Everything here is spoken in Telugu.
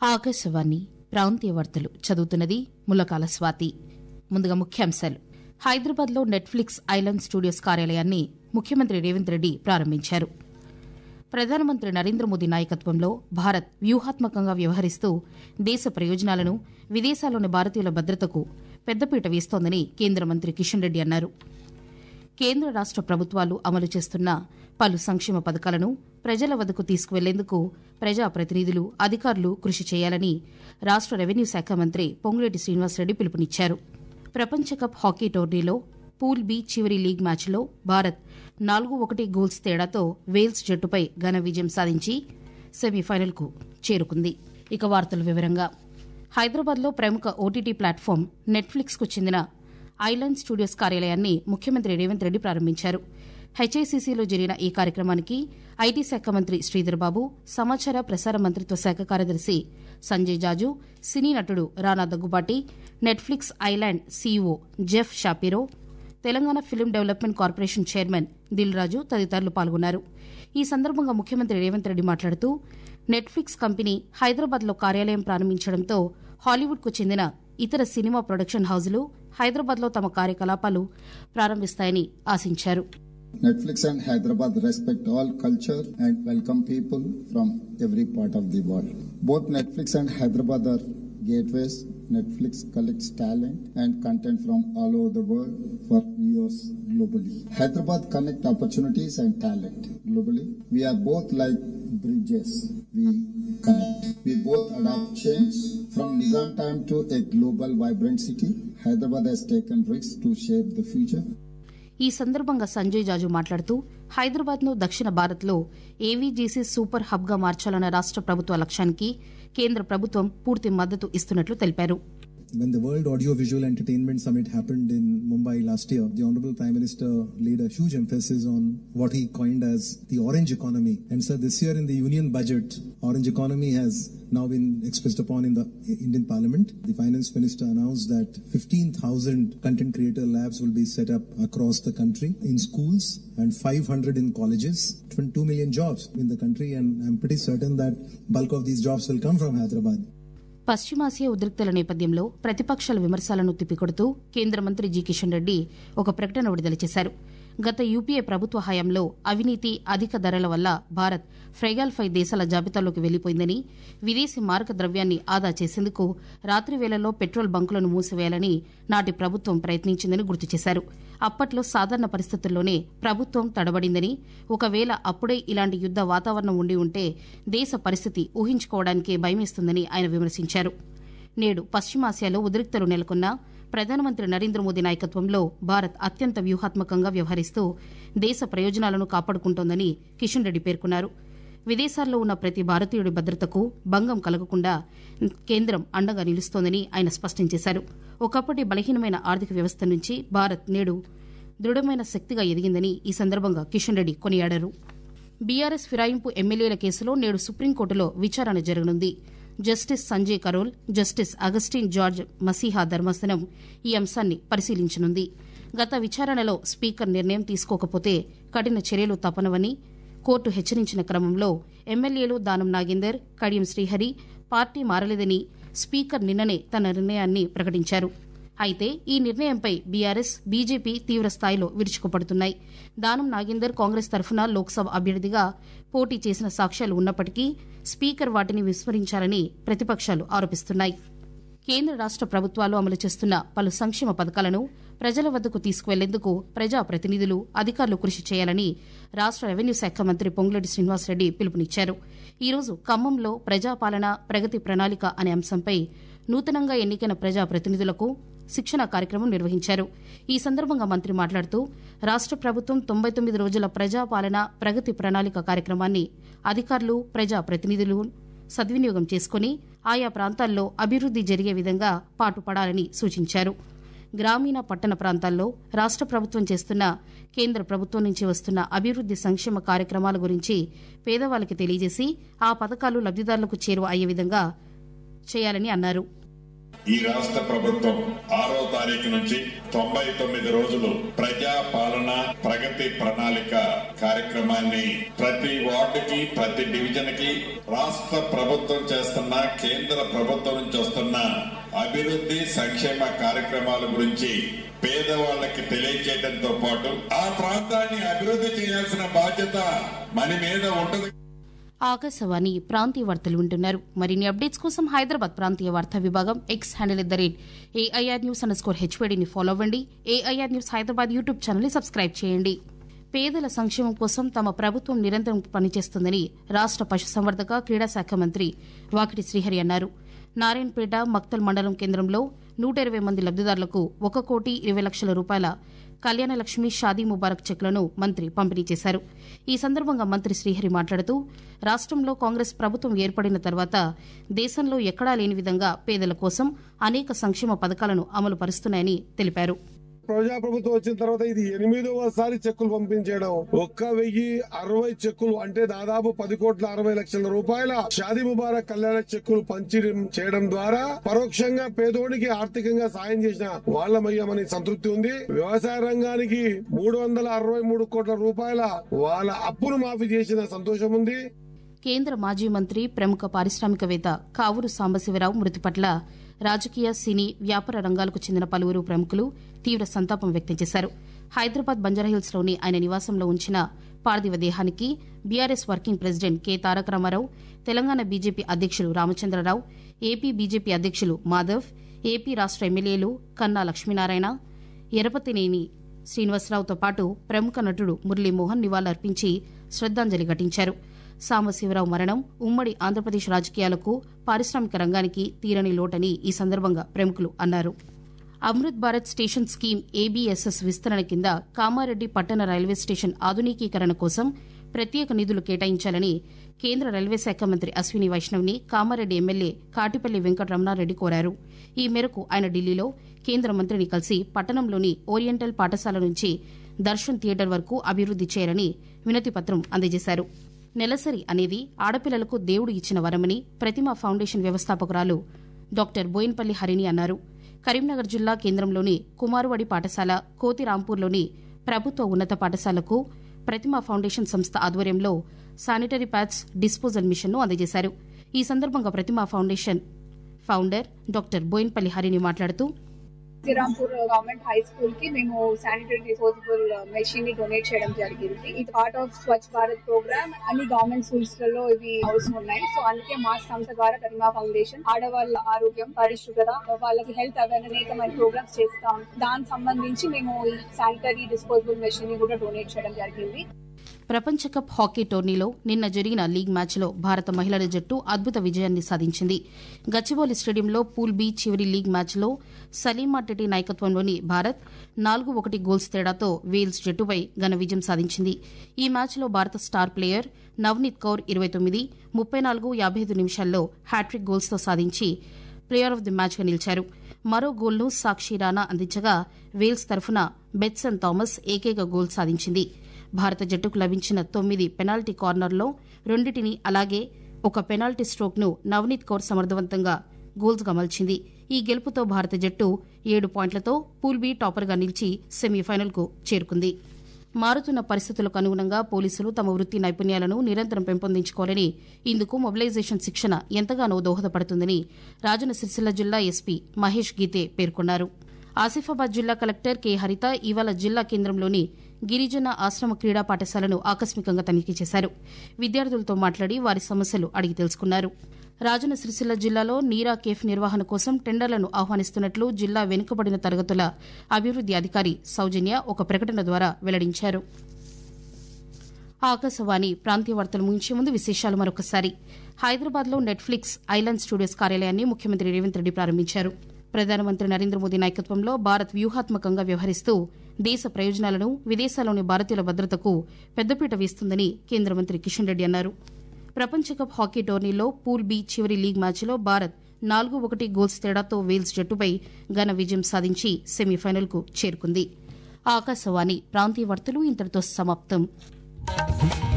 ఆకాశవాణి ప్రాంతీయ వార్తలు చదువుతున్నది ములకాల స్వాతి ముందుగా ముఖ్యాంశాలు హైదరాబాద్లో నెట్ఫ్లిక్స్ ఐలాండ్ స్టూడియోస్ కార్యాలయాన్ని ముఖ్యమంత్రి రేవంత్ రెడ్డి ప్రారంభించారు ప్రధానమంత్రి నరేంద్ర మోదీ నాయకత్వంలో భారత్ వ్యూహాత్మకంగా వ్యవహరిస్తూ దేశ ప్రయోజనాలను విదేశాల్లోని భారతీయుల భద్రతకు పెద్దపీట వేస్తోందని కేంద్ర మంత్రి కిషన్ రెడ్డి అన్నారు కేంద్ర రాష్ట ప్రభుత్వాలు అమలు చేస్తున్న పలు సంక్షేమ పథకాలను ప్రజల వద్దకు తీసుకువెళ్లేందుకు ప్రజాప్రతినిధులు అధికారులు కృషి చేయాలని రాష్ట రెవెన్యూ శాఖ మంత్రి పొంగులేటి శ్రీనివాసరెడ్డి పిలుపునిచ్చారు ప్రపంచ కప్ హాకీ టోర్నీలో పూల్ బి చివరి లీగ్ మ్యాచ్లో భారత్ నాలుగు ఒకటి గోల్స్ తేడాతో వేల్స్ జట్టుపై ఘన విజయం సాధించి సెమీఫైనల్కు చేరుకుంది ఇక వార్తల వివరంగా హైదరాబాద్లో ప్రముఖ ఓటీటీ ప్లాట్ఫామ్ నెట్ఫ్లిక్స్కు చెందిన ఐలాండ్ స్టూడియోస్ కార్యాలయాన్ని ముఖ్యమంత్రి రేవంత్ రెడ్డి ప్రారంభించారు హెచ్ఐసిసిలో జరిగిన ఈ కార్యక్రమానికి ఐటీ శాఖ మంత్రి శ్రీధర్ బాబు సమాచార ప్రసార మంత్రిత్వ శాఖ కార్యదర్శి సంజయ్ జాజు సినీ నటుడు Rana Daggubati Netflix island CEO Jeff Shapiro Telangana film development corporation chairman Dil Raju తదితరులు పాల్గొన్నారు ఈ సందర్భంగా ముఖ్యమంత్రి రేవంత్ రెడ్డి మాట్లాడుతూ నెట్ఫ్లిక్స్ కంపెనీ హైదరాబాద్లో కార్యాలయం ప్రారంభించడంతో హాలీవుడ్కు చెందిన ఇతర సినిమా ప్రొడక్షన్ హౌజులు హైదరాబాద్లో తమ కార్యకలాపాలు ప్రారంభిస్తాయని ఆశించారు Netflix and Hyderabad respect all culture and welcome people from every part of the world. Both Netflix and Hyderabad are gateways. Netflix collects talent and content from all over the world for viewers globally. Hyderabad connect opportunities and talent globally. We are both like bridges. We connect. We both adapt change from Nizam time to a global vibrant city. Hyderabad has taken risks to shape the future. ఈ సందర్భంగా సంజయ్ జాజు మాట్లాడుతూ హైదరాబాద్ను దక్షిణ భారత్లో ఏవీజీసీ సూపర్ హబ్గా మార్చాలన్న రాష్ట ప్రభుత్వ లక్ష్యానికి కేంద్ర ప్రభుత్వం పూర్తి మద్దతు ఇస్తున్నట్లు తెలిపారు When the World Audiovisual Entertainment Summit happened in Mumbai last year, the Honorable Prime Minister laid a huge emphasis on what he coined as the orange economy. And so this year in the Union budget, orange economy has now been expressed upon in the Indian Parliament. The Finance Minister announced that 15,000 content creator labs will be set up across the country in schools and 500 in colleges. 22 million jobs in the country and I'm pretty certain that bulk of these jobs will come from Hyderabad. పశ్చిమాసియా ఉద్రిక్తల నేపథ్యంలో ప్రతిపక్షాల విమర్శలను తిప్పికొడుతూ కేంద్ర మంత్రి జి కిషన్ రెడ్డి ఒక ప్రకటన విడుదల చేశారు గత యూపీఏ ప్రభుత్వ హయాంలో అవినీతి అధిక ధరల వల్ల భారత్ ఫ్రెగాల్ ఫై దేశాల జాబితాలోకి వెళ్లిపోయిందని విదేశీ మారక ద్రవ్యాన్ని ఆదా చేసేందుకు రాత్రి వేళల్లో పెట్రోల్ బంకులను మూసివేయాలని నాటి ప్రభుత్వం ప్రయత్నించిందని గుర్తు చేశారు అప్పట్లో సాధారణ పరిస్థితుల్లోనే ప్రభుత్వం తడబడిందని ఒకవేళ అప్పుడే ఇలాంటి యుద్ద వాతావరణం ఉండి ఉంటే దేశ పరిస్థితి ఊహించుకోవడానికే భయమేస్తుందని ఆయన విమర్శించారు నేడు పశ్చిమాసియాలో ఉద్రిక్తలు నెలకొన్న ప్రధానమంత్రి నరేంద్ర మోదీ నాయకత్వంలో భారత్ అత్యంత వ్యూహాత్మకంగా వ్యవహరిస్తూ దేశ ప్రయోజనాలను కాపాడుకుంటోందని కిషన్ రెడ్డి పేర్కొన్నారు విదేశాల్లో ఉన్న ప్రతి భారతీయుడి భద్రతకు భంగం కలగకుండా కేంద్రం అండగా నిలుస్తోందని ఆయన స్పష్టం చేశారు ఒకప్పటి బలహీనమైన ఆర్థిక వ్యవస్థ నుంచి భారత్ నేడు దృఢమైన శక్తిగా ఎదిగిందని ఈ సందర్భంగా కిషన్ రెడ్డి కొనియాడారు బీఆర్ఎస్ ఫిరాయింపు ఎమ్మెల్యేల కేసులో నేడు సుప్రీంకోర్టులో విచారణ జరగనుంది justice Sanjay Karol justice Augustine George Masih ధర్మాసనం ఈ అంశాన్ని పరిశీలించనుంది గత విచారణలో స్పీకర్ నిర్ణయం తీసుకోకపోతే కఠిన చర్యలు తప్పనవని కోర్టు హెచ్చరించిన క్రమంలో ఎమ్మెల్యేలు దానం నాగేందర్ కడియం శ్రీహరి పార్టీ మారలేదని స్పీకర్ నిన్ననే తన నిర్ణయాన్ని ప్రకటించారు అయితే ఈ నిర్ణయంపై బీఆర్ఎస్ బీజేపీ తీవ్రస్థాయిలో విరుచుకుపడుతున్నాయి దానం నాగేందర్ కాంగ్రెస్ తరఫున లోక్సభ అభ్యర్థిగా పోటీ చేసిన సాక్ష్యాలు ఉన్నప్పటికీ స్పీకర్ వాటిని విస్మరించారని ప్రతిపక్షాలు ఆరోపిస్తున్నాయి కేంద్ర రాష్ట ప్రభుత్వాలు అమలు చేస్తున్న పలు సంక్షేమ పథకాలను ప్రజల వద్దకు తీసుకువెళ్లేందుకు ప్రజాప్రతినిధులు అధికారులు కృషి చేయాలని రాష్ట రెవెన్యూ శాఖ మంత్రి పొంగులేటి శ్రీనివాసరెడ్డి పిలుపునిచ్చారు ఈరోజు ఖమ్మంలో ప్రజాపాలన ప్రగతి ప్రణాళిక అనే అంశంపై నూతనంగా ఎన్నికైన ప్రజాప్రతినిధులకు శిక్షణ కార్యక్రమం నిర్వహించారు ఈ సందర్భంగా మంత్రి మాట్లాడుతూ రాష్ట ప్రభుత్వం తొంభై తొమ్మిది రోజుల ప్రజాపాలన ప్రగతి ప్రణాళిక కార్యక్రమాన్ని అధికారులు ప్రజాప్రతినిధులు సద్వినియోగం చేసుకుని ఆయా ప్రాంతాల్లో అభివృద్ది జరిగే విధంగా పాటుపడాలని సూచించారు గ్రామీణ పట్టణ ప్రాంతాల్లో రాష్ట ప్రభుత్వం చేస్తున్న కేంద్ర ప్రభుత్వం నుంచి వస్తున్న అభివృద్ది సంక్షేమ కార్యక్రమాల గురించి పేదవాళ్ళకి తెలియజేసి ఆ పథకాలు లబ్దిదారులకు చేరువ అయ్యే విధంగా చేయాలని అన్నారు ఈ రాష్ట్ర ప్రభుత్వం ఆరో తారీఖు నుంచి తొంభై తొమ్మిది రోజులు ప్రజా పాలన ప్రగతి ప్రణాళిక కార్యక్రమాన్ని ప్రతి వార్డుకి ప్రతి డివిజన్ కి రాష్ట్ర ప్రభుత్వం చేస్తున్న కేంద్ర ప్రభుత్వం నుంచి వస్తున్న అభివృద్ధి సంక్షేమ కార్యక్రమాల గురించి పేదవాళ్ళకి తెలియజేయడంతో పాటు ఆ ప్రాంతాన్ని అభివృద్ధి చేయాల్సిన బాధ్యత మన మీద ఉంటుంది ఆకాశవాణి ప్రాంతీయ వార్తలు వింటున్నారు మరిన్ని అప్డేట్స్ కోసం హైదరాబాద్ ప్రాంతీయ వార్తా విభాగం X handle at the rate AIR news underscore స్కోర్ హెచ్వేడిని ఫాలో అవ్వండి ఏఐఆర్ న్యూస్ హైదరాబాద్ యూట్యూబ్ ఛానల్ని సబ్స్క్రైబ్ చేయండి పేదల సంక్షేమం కోసం తమ ప్రభుత్వం నిరంతరం పనిచేస్తుందని రాష్ట పశుసంవర్ధక క్రీడా శాఖ మంత్రి వాకిటి శ్రీహరి అన్నారు నారాయణపేట మక్తల్ మండలం కేంద్రంలో నూట ఇరవై మంది లబ్దిదారులకు ఒక కోటి ఇరవై లక్షల రూపాయల కళ్యాణ లక్ష్మి షాదీ ముబారక్ చెక్లను మంత్రి పంపిణీ చేశారు ఈ సందర్భంగా మంత్రి శ్రీహరి మాట్లాడుతూ రాష్టంలో కాంగ్రెస్ ప్రభుత్వం ఏర్పడిన తర్వాత దేశంలో ఎక్కడా లేని విధంగా పేదల కోసం అనేక సంక్షేమ పథకాలను అమలు పరుస్తున్నాయని తెలిపారు ప్రజాప్రభుత్వం వచ్చిన తర్వాత ఇది ఎనిమిదవసారి చెక్కులు పంపించడం ఒక్క వెయ్యి అరవై చెక్కులు అంటే దాదాపు పది కోట్ల అరవై లక్షల రూపాయల షాదీ ముబారక్ కళ్యాణ చెక్కులు పంచడం చేయడం ద్వారా పరోక్షంగా పేదోడికి ఆర్థికంగా సాయం చేసిన వాళ్ళమయ్యామని సంతృప్తి ఉంది వ్యవసాయ రంగానికి మూడు వందల అరవై మూడు కోట్ల రూపాయల వాళ్ళ అప్పును మాఫీ చేసిన సంతోషం ఉంది కేంద్ర మాజీ మంత్రి ప్రముఖ పారిశ్రామికవేత్త కావూరు సాంబశివరావు మృతి పట్ల రాజకీయ సినీ వ్యాపార రంగాలకు చెందిన పలువురు ప్రముఖులు తీవ్ర సంతాపం వ్యక్తం చేశారు హైదరాబాద్ బంజారాహిల్స్లోని ఆయన నివాసంలో ఉంచిన పార్థివ దేహానికి బీఆర్ఎస్ వర్కింగ్ ప్రెసిడెంట్ కె తారక రామారావు తెలంగాణ బీజేపీ అధ్యక్షులు రామచంద్రరావు ఏపీ బీజేపీ అధ్యక్షులు మాధవ్ ఏపీ రాష్ట ఎమ్మెల్యేలు కన్నా లక్ష్మీనారాయణ ఎరపతినేని శ్రీనివాసరావుతో పాటు ప్రముఖ నటుడు మురళీమోహన్ నివాళులర్పించి శ్రద్దాంజలి ఘటించారు సాంబశివరావు మరణం ఉమ్మడి ఆంధ్రప్రదేశ్ రాజకీయాలకు పారిశ్రామిక రంగానికి తీరని లోటని ఈ సందర్భంగా ప్రముఖులు అన్నారు Amrit Bharat station scheme ABSS విస్తరణ కింద కామారెడ్డి పట్టణ రైల్వే స్టేషన్ ఆధునికీకరణ కోసం ప్రత్యేక నిధులు కేటాయించాలని కేంద్ర రైల్వే శాఖ మంత్రి అశ్విని వైష్ణవ్ని కామారెడ్డి ఎమ్మెల్యే కాటిపల్లి వెంకటరమణారెడ్డి కోరారు ఈ మేరకు ఆయన ఢిల్లీలో కేంద్ర మంత్రిని కలిసి పట్టణంలోని ఓరియంటల్ పాఠశాల నుంచి దర్శన్ థియేటర్ వరకు అభివృద్ది చేయాలని వినతిపత్రం అందజేశారు నెలసరి అనేది ఆడపిల్లలకు దేవుడు ఇచ్చిన వరమని ప్రతిమ ఫౌండేషన్ వ్యవస్థాపకురాలు డాక్టర్ బోయిన్పల్లి హరిణి అన్నారు కరీంనగర్ జిల్లా కేంద్రంలోని కుమారువడి పాఠశాల కోతిరాంపూర్లోని ప్రభుత్వ ఉన్నత పాఠశాలకు ప్రతిమ ఫౌండేషన్ సంస్థ ఆధ్వర్యంలో శానిటరీ ప్యాడ్స్ డిస్పోజల్ మిషన్ను అందజేశారు ఈ సందర్భంగా Prathima foundation founder doctor Boinpally Harini మాట్లాడుతూ శ్రీరాంపూర్ గవర్నమెంట్ హై స్కూల్ కి మేము శానిటరీ డిస్పోజబుల్ మెషిన్ ని డొనేట్ చేయడం జరిగింది ఇది part of Swachh Bharat programme అన్ని గవర్నమెంట్ స్కూల్స్ లలో ఇవి అవసరం ఉన్నాయి సో అందుకే మా సంస్థ ద్వారా కరిమా ఫౌండేషన్ ఆడవాళ్ళ ఆరోగ్యం పరిశుభ్రత వాళ్ళకి హెల్త్ అవేర్ అనేకమైన ప్రోగ్రామ్స్ చేస్తాం దానికి సంబంధించి మేము ఈ శానిటరీ డిస్పోజబుల్ మెషిన్ ని కూడా డొనేట్ చేయడం జరిగింది ప్రపంచ కప్ హాకీ టోర్నీలో నిన్న జరిగిన లీగ్ మ్యాచ్లో భారత మహిళల జట్టు అద్భుత విజయాన్ని సాధించింది గచ్చిబౌలి స్టేడియంలో పూల్ బి చివరి లీగ్ మ్యాచ్లో సలీమా టెటి నాయకత్వంలోని భారత్ నాలుగు ఒకటి గోల్స్ తేడాతో వేల్స్ జట్టుపై ఘన విజయం సాధించింది ఈ మ్యాచ్లో భారత స్టార్ ప్లేయర్ నవనీత్ కౌర్ ఇరవై తొమ్మిది ముప్పై నాలుగు యాభై ఐదు నిమిషాల్లో హ్యాట్రిక్ గోల్స్తో సాధించి ప్లేయర్ ఆఫ్ ది మ్యాచ్గా నిలిచారు మరో గోల్ను సాక్షి రాణా అందించగా వేల్స్ తరఫున బెట్సన్ థామస్ ఏకైక గోల్ సాధించింది భారత జట్టుకు లభించిన తొమ్మిది పెనాల్టీ కార్నర్లో రెండింటిని అలాగే ఒక పెనాల్టీ స్ట్రోక్ను నవనీత్ కౌర్ సమర్థవంతంగా గోల్స్గా మలిచింది ఈ గెలుపుతో భారత జట్టు ఏడు పాయింట్లతో పూల్ బి టాపర్గా నిలిచి సెమీఫైనల్కు చేరుకుంది మారుతున్న పరిస్థితులకు అనుగుణంగా పోలీసులు తమ వృత్తి నైపుణ్యాలను నిరంతరం పెంపొందించుకోవాలని ఇందుకు మొబిలైజేషన్ శిక్షణ ఎంతగానో దోహదపడుతుందని రాజన్న సిరిసిల్ల జిల్లా ఎస్పీ మహేష్ గీతే పేర్కొన్నారు ఆసిఫాబాద్ జిల్లా కలెక్టర్ కె హరిత ఇవాళ జిల్లా కేంద్రంలోని గిరిజన ఆశ్రమ క్రీడా పాఠశాలను ఆకస్మికంగా తనిఖీ చేశారు విద్యార్థులతో మాట్లాడి వారి సమస్యలు అడిగి తెలుసుకున్నారు రాజన్న సిరిసిల్ల జిల్లాలో నీరా కేఫ్ నిర్వహణ కోసం టెండర్లను ఆహ్వానిస్తున్నట్లు జిల్లా వెనుకబడిన తరగతుల అభివృద్ది అధికారి సౌజన్య ఒక ప్రకటన ద్వారా వెల్లడించారు ఆకాశవాణి ప్రాంతీయ వార్తలు ముగించే ముందు విశేషాలు మరొకసారి హైదరాబాద్లో నెట్ఫ్లిక్స్ ఐలాండ్ స్టూడియోస్ కార్యాలయాన్ని ముఖ్యమంత్రి రేవంత్ రెడ్డి ప్రారంభించారు ప్రధానమంత్రి నరేంద్ర మోదీ నాయకత్వంలో భారత్ వ్యూహాత్మకంగా వ్యవహరిస్తూ దేశ ప్రయోజనాలను విదేశాల్లోని భారతీయుల భద్రతకు పెద్దపీట వేస్తుందని కేంద్ర మంత్రి కిషన్ రెడ్డి అన్నారు ప్రపంచ కప్ హాకీ టోర్నీలో పూల్ బి చివరి లీగ్ మ్యాచ్లో భారత్ నాలుగు ఒకటి గోల్స్ తేడాతో వేల్స్ జట్టుపై ఘన విజయం సాధించి సెమీఫైనల్కు చేరుకుంది ఆకాశవాణి ప్రాంతీయ వార్తలు ఇంతటితో సమాప్తం